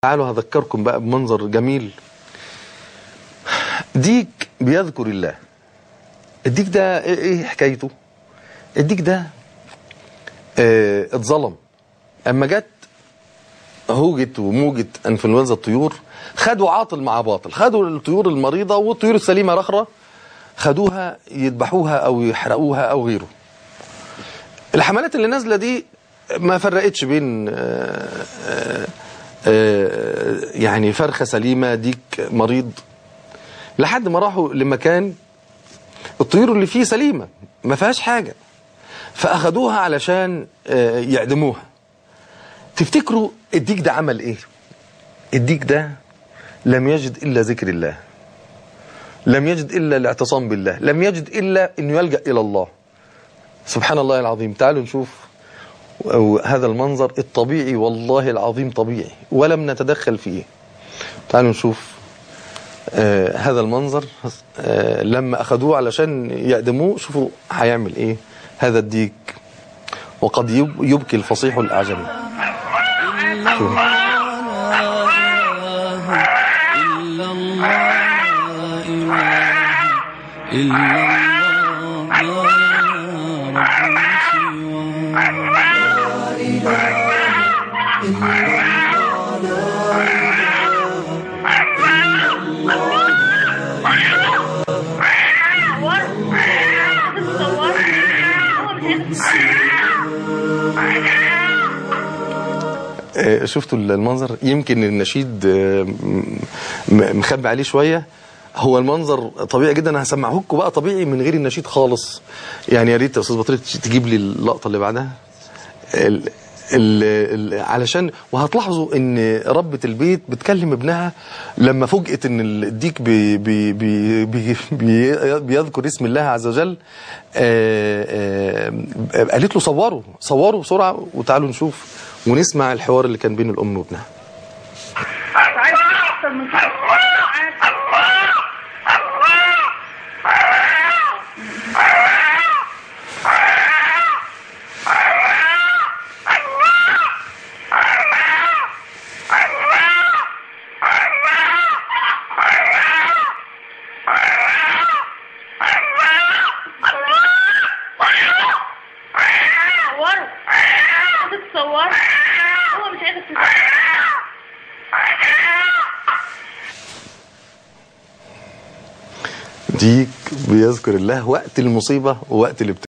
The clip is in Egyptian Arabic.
تعالوا هذكركم بقى بمنظر جميل ديك بيذكر الله الديك ده ايه إيه حكايته الديك ده اه اتظلم اما جت هوجة وموجة انفلونزا الطيور خدوا عاطل مع باطل خدوا الطيور المريضة والطيور السليمة رخرة خدوها يذبحوها او يحرقوها او غيره الحملات اللي نازلة دي ما فرقتش بين آه آه آه يعني فرخة سليمة ديك مريض لحد ما راحوا لمكان الطيور اللي فيه سليمة ما فيهاش حاجة فأخدوها علشان يعدموها تفتكروا الديك ده عمل ايه الديك ده لم يجد إلا ذكر الله لم يجد إلا الاعتصام بالله لم يجد إلا أنه يلجأ إلى الله سبحان الله العظيم تعالوا نشوف هذا المنظر الطبيعي والله العظيم طبيعي ولم نتدخل فيه تعالوا نشوف آه هذا المنظر آه لما أخذوه علشان يقدموه شوفوا هيعمل إيه هذا الديك وقد يبكي الفصيح الأعجمي شوفوا إلا الله إله إلا الله لا رب سواه شفتوا المنظر يمكن النشيد مخبي عليه شوية هو المنظر طبيعي جدا انا هسمعه لكم بقى طبيعي من غير النشيد خالص يعني يا ريت يا استاذ بطريق تجيب لي اللقطه اللي بعدها ال ال ال علشان وهتلاحظوا ان ربة البيت بتكلم ابنها لما فوجئت ان الديك بي بي بي بي بي بيذكر اسم الله عز وجل آآ آآ قالت له صوروا صوروا بسرعه وتعالوا نشوف ونسمع الحوار اللي كان بين الام وابنها ديك بيذكر الله وقت المصيبة ووقت الابتلاء